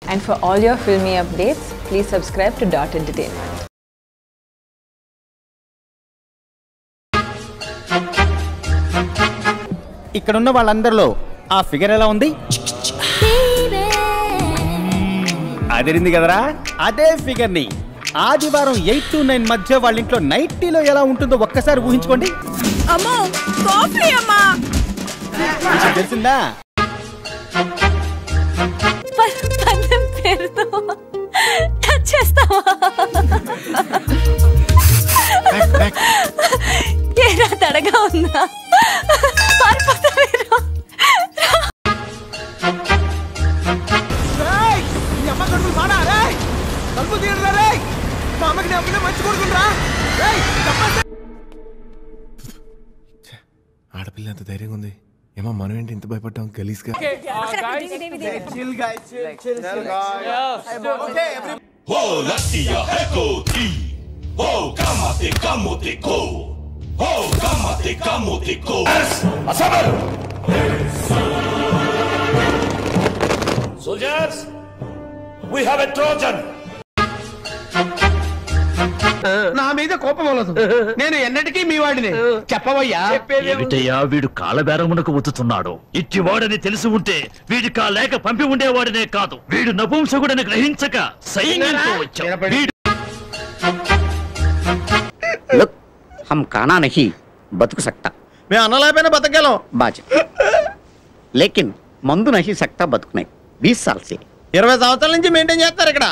And for all your filmy updates, please subscribe to Dot Entertainment. ఇక్కడున్న వాళ్ళందరిలో ఆ figure ఎలా ఉంది అదిరింది కదరా అదే ఫిగర్ ని ఆదివారం ఎయిట్ టు నైన్ మధ్య వాళ్ళ ఇంట్లో నైటీలో ఎలా ఉంటుందో ఒక్కసారి ఊహించుకోండి అమ్మో కాఫీ అమ్మా మీకు తెలిసిందా పదం పేరుతో టచ్ చేస్తావా ఏరా తడగా ఉందా పారిపోతా మీరు ఆడపిల్ల ఎంత ధైర్యంగా ఉంది ఏమో మనం ఏంటి ఇంత భయపడ్డాం గలీజ్గా Oh, Latia Hekoti. Oh, Kamate Kamoteko. Oh, Kamate Kamoteko. Asabar! Soldiers, we have a Trojan. నా మీద కోపం వలదు నేను ఎన్నటికీ మీ వాడిని చెప్పవయ్యా ఏమిటయ్యా వీడు కాలబేరమునకు వచ్చుతున్నాడు ఇట్టివాడని తెలిసి ఉంటే వీడి కాలేక పంపి ఉండేవాడనే కాదు వీడు నపుంసకుడని గ్రహించక సైన్యంతో వచ్చాం. నిలబడి. వీడు लुक हम खाना नहीं बतक सकता మేము అన్నలేకపోయినా బతకగలం बाज लेकिन मंदू नहीं सकता बतक नहीं बीस साल से ఇరవై సంవత్సరాల నుంచి మెయింటైన్ చేస్తారు ఇక్కడ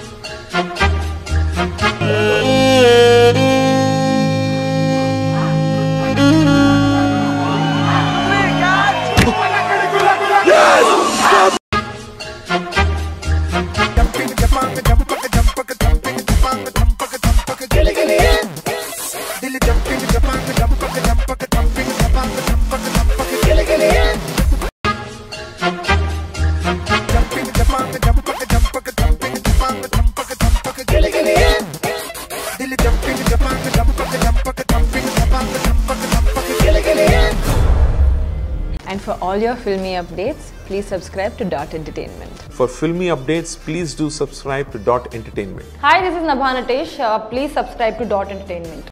And for all your filmy updates, please subscribe to Dot Entertainment. For filmy updates, please do subscribe to Dot Entertainment. Hi, this is Nabha Natesh. Uh, please subscribe to Dot Entertainment.